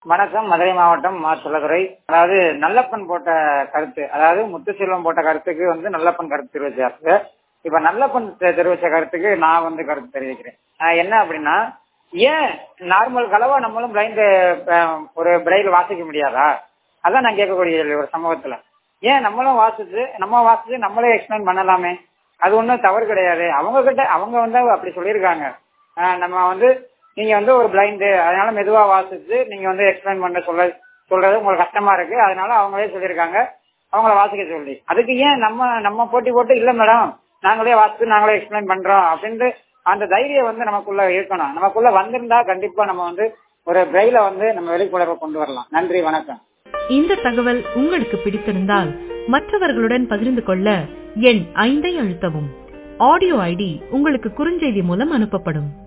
வணக்கம் மதுரை மாவட்டம் மா சொல்லதுரை அதாவது நல்லப்பன் போட்ட கருத்து அதாவது முத்துசெல்வம் போட்ட கருத்துக்கு வந்து நல்லப்பன் கருத்து தெரிவிச்சாரு இப்ப நல்லப்பன் தெ- தெரிவிச்ச கருத்துக்கு நான் வந்து கருத்து தெரிவிக்கிறேன் ஆஹ் என்ன அப்படின்னா ஏன் நார்மல் கலவா நம்மளும் பிளைண்ட் ஒரு பிரைல் வாசிக்க முடியாதா அதான் நான் கேட்கக்கூடிய கேள்வி ஒரு சமூகத்துல ஏன் நம்மளும் வாசிச்சு நம்ம வாசிச்சு நம்மளே எக்ஸ்பிளைன் பண்ணலாமே அது ஒன்றும் தவறு கிடையாது அவங்க கிட்ட அவங்க வந்து அப்படி சொல்லியிருக்காங்க ஆஹ் நம்ம வந்து நீங்க வந்து ஒரு பிளைண்டு அதனால மெதுவா வாசிச்சு நீங்க வந்து எக்ஸ்பிளைன் பண்ண சொல்ல சொல்றது உங்களுக்கு கஷ்டமா இருக்கு அதனால அவங்களே சொல்லியிருக்காங்க அவங்கள வாசிக்க சொல்லி அதுக்கு ஏன் நம்ம நம்ம போட்டி போட்டு இல்ல மேடம் நாங்களே வாசிச்சு நாங்களே எக்ஸ்பிளைன் பண்றோம் அப்படின்ட்டு அந்த தைரியம் வந்து நமக்குள்ள இருக்கணும் நமக்குள்ள வந்திருந்தா கண்டிப்பா நம்ம வந்து ஒரு பிரெயில வந்து நம்ம வெளிக்குணர்வை கொண்டு வரலாம் நன்றி வணக்கம் இந்த தகவல் உங்களுக்கு பிடித்திருந்தால் மற்றவர்களுடன் பகிர்ந்து கொள்ள எண் ஐந்தை அழுத்தவும் ஆடியோ ஐடி உங்களுக்கு குறுஞ்செய்தி மூலம் அனுப்பப்படும்